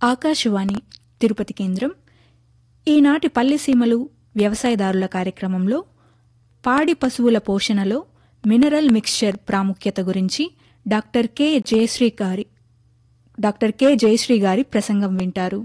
ఆకాశవాణి తిరుపతి కేంద్రం ఈనాటి పల్లెసీమలు వ్యవసాయదారుల కార్యక్రమంలో పాడి పశువుల పోషణలో మినరల్ మిక్స్చర్ ప్రాముఖ్యత గురించి డాక్టర్ కె జయశ్రీ గారి డాక్టర్ కె జయశ్రీ గారి ప్రసంగం వింటారు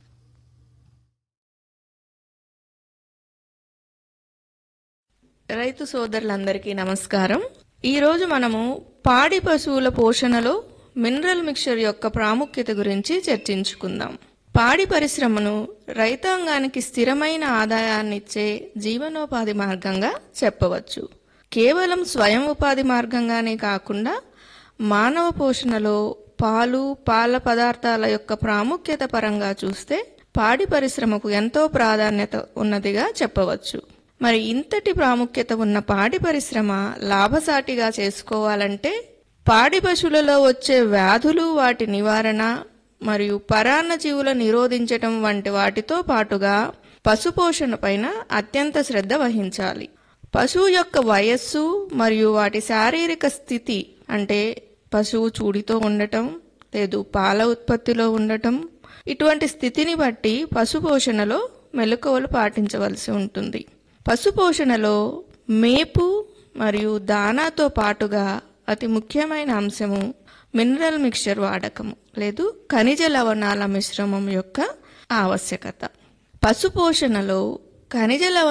రైతు సోదరులందరికీ నమస్కారం ఈరోజు మనము పాడి పశువుల పోషణలో మినరల్ మిక్చర్ యొక్క ప్రాముఖ్యత గురించి చర్చించుకుందాం పాడి పరిశ్రమను రైతాంగానికి స్థిరమైన ఆదాయాన్నిచ్చే జీవనోపాధి మార్గంగా చెప్పవచ్చు కేవలం స్వయం ఉపాధి మార్గంగానే కాకుండా మానవ పోషణలో పాలు పాల పదార్థాల యొక్క ప్రాముఖ్యత పరంగా చూస్తే పాడి పరిశ్రమకు ఎంతో ప్రాధాన్యత ఉన్నదిగా చెప్పవచ్చు మరి ఇంతటి ప్రాముఖ్యత ఉన్న పాడి పరిశ్రమ లాభసాటిగా చేసుకోవాలంటే పాడి పశువులలో వచ్చే వ్యాధులు వాటి నివారణ మరియు పరాన్న జీవుల నిరోధించటం వంటి వాటితో పాటుగా పశుపోషణ పైన అత్యంత శ్రద్ధ వహించాలి పశువు యొక్క వయస్సు మరియు వాటి శారీరక స్థితి అంటే పశువు చూడితో ఉండటం లేదు పాల ఉత్పత్తిలో ఉండటం ఇటువంటి స్థితిని బట్టి పశుపోషణలో మెలకువలు పాటించవలసి ఉంటుంది పశుపోషణలో మేపు మరియు దానాతో పాటుగా అతి ముఖ్యమైన అంశము మినరల్ మిక్చర్ వాడకము లేదు ఖనిజ లవణాల మిశ్రమం యొక్క ఆవశ్యకత పశుపోషణలో ఖనిజ లవ